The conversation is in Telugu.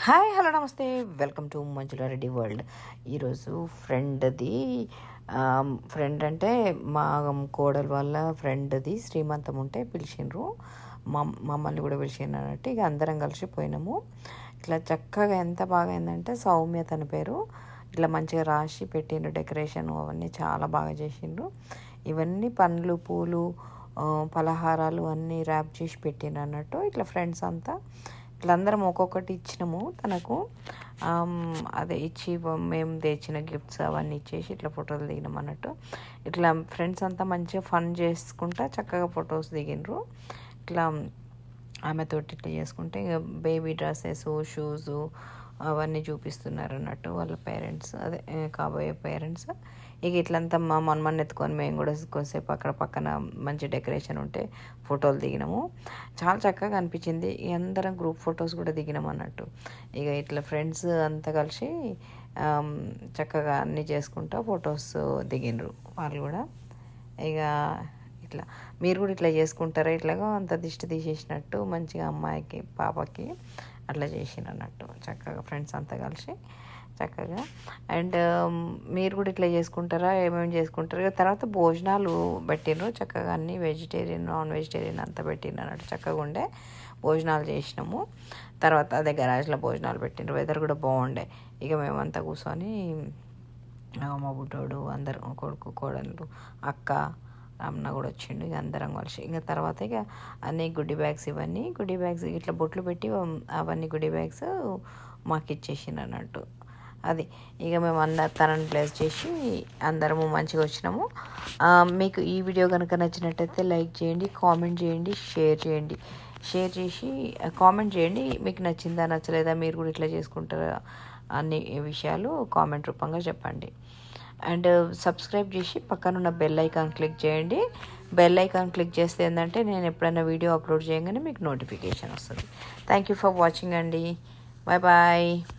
హాయ్ హలో నమస్తే వెల్కమ్ టు మంజులారెడ్డి వరల్డ్ ఈరోజు ఫ్రెండ్ది ఫ్రెండ్ అంటే మా కోడలు వాళ్ళ ఫ్రెండ్ది శ్రీమంతం ఉంటే పిలిచిండ్రు మా మమ్మల్ని కూడా పిలిచిండ్రు అన్నట్టు ఇక అందరం కలిసి పోయినాము ఇట్లా చక్కగా ఎంత బాగా అయిందంటే సౌమ్య తన పేరు ఇట్లా మంచిగా రాసి పెట్టిండ్రు డెకరేషన్ అవన్నీ చాలా బాగా చేసిండ్రు ఇవన్నీ పండ్లు పూలు ఆ, పలహారాలు అన్నీ ర్యాప్ చేసి పెట్టిండ్రు అన్నట్టు ఇట్లా ఫ్రెండ్స్ అంతా ఇట్లా అందరం ఒక్కొక్కటి ఇచ్చినాము తనకు ఆమ్, అదే ఇచ్చి వ- మేము తెచ్చిన గిఫ్ట్స్ అవన్నీ ఇచ్చేసి ఇట్లా ఫోటోలు దిగినాం అన్నట్టు ఇట్లా ఫ్రెండ్స్ అంతా మంచిగా ఫన్ చేసుకుంటా చక్కగా ఫొటోస్ దిగినరు ఇట్లా ఆమెతోటి ఇట్లా చేసుకుంటే ఇక బేబీ డ్రెస్సెస్ షూస్ అవన్నీ చూపిస్తున్నారు అన్నట్టు వాళ్ళ పేరెంట్స్ అదే ఏ, కాబోయే పేరెంట్స్ ఇక ఇట్లంతా మా మన్మని ఎత్తుకొని మేము కూడా కొద్దిసేపు అక్కడ పక్కన మంచి డెకరేషన్ ఉంటే ఫోటోలు దిగినాము చాలా చక్కగా అనిపించింది ఇక అందరం గ్రూప్ ఫొటోస్ కూడా దిగినాం అన్నట్టు ఇక ఇట్లా ఫ్రెండ్స్ అంతా కలిసి ఆమ్, చక్కగా అన్నీ చేసుకుంటా ఫొటోస్ దిగినరు వాళ్ళు కూడా ఇక ఇట్లా మీరు కూడా ఇట్లా చేసుకుంటారా ఇట్లాగా అంత దిష్టి తీసేసినట్టు మంచిగా అమ్మాయికి పాపకి అట్లా చేసిన అన్నట్టు చక్కగా ఫ్రెండ్స్ అంతా కలిసి చక్కగా అండ్ మీరు కూడా ఇట్లా చేసుకుంటారా ఏమేమి చేసుకుంటారు ఇక తర్వాత భోజనాలు పెట్టిండ్రు చక్కగా అన్ని వెజిటేరియన్ నాన్ వెజిటేరియన్ అంతా పెట్టిండ్రు అన్నట్టు చక్కగా ఉండే భోజనాలు చేసినాము తర్వాత అదే గరాజ్లో భోజనాలు పెట్టిండ్రు వెదర్ కూడా బాగుండే ఇక మేమంతా కూర్చొని ఆ, మా బుడ్డోడు అందరు కొడుకు కోడలు అక్క అమ్మ కూడా వచ్చిండు ఇక అందరం కలిసి ఇంకా తర్వాత ఇక అన్ని గుడ్డి బ్యాగ్స్ ఇవన్నీ గుడ్డి బ్యాగ్స్ ఇట్లా బొట్లు పెట్టి ఉమ్, అవన్నీ గుడ్డి బ్యాగ్స్ మాకు ఇచ్చేసిండు అన్నట్టు అది ఇక మేము అందరు తనని ప్లేస్ చేసి అందరము మంచిగా వచ్చినాము ఆ, మీకు ఈ వీడియో కనుక నచ్చినట్టయితే లైక్ చేయండి కామెంట్ చేయండి షేర్ చేయండి షేర్ చేసి కామెంట్ చేయండి మీకు నచ్చిందా నచ్చలేదా మీరు కూడా ఇట్లా చేసుకుంటారా అన్ని విషయాలు కామెంట్ రూపంగా చెప్పండి అండ్ సబ్స్క్రైబ్ చేసి పక్కనున్న బెల్ ఐకాన్ క్లిక్ చేయండి బెల్ ఐకాన్ క్లిక్ చేస్తే ఏంటంటే నేను ఎప్పుడైనా వీడియో అప్లోడ్ చేయగానే మీకు నోటిఫికేషన్ వస్తుంది థ్యాంక్ యూ ఫర్ వాచింగ్ అండి బాయ్ బాయ్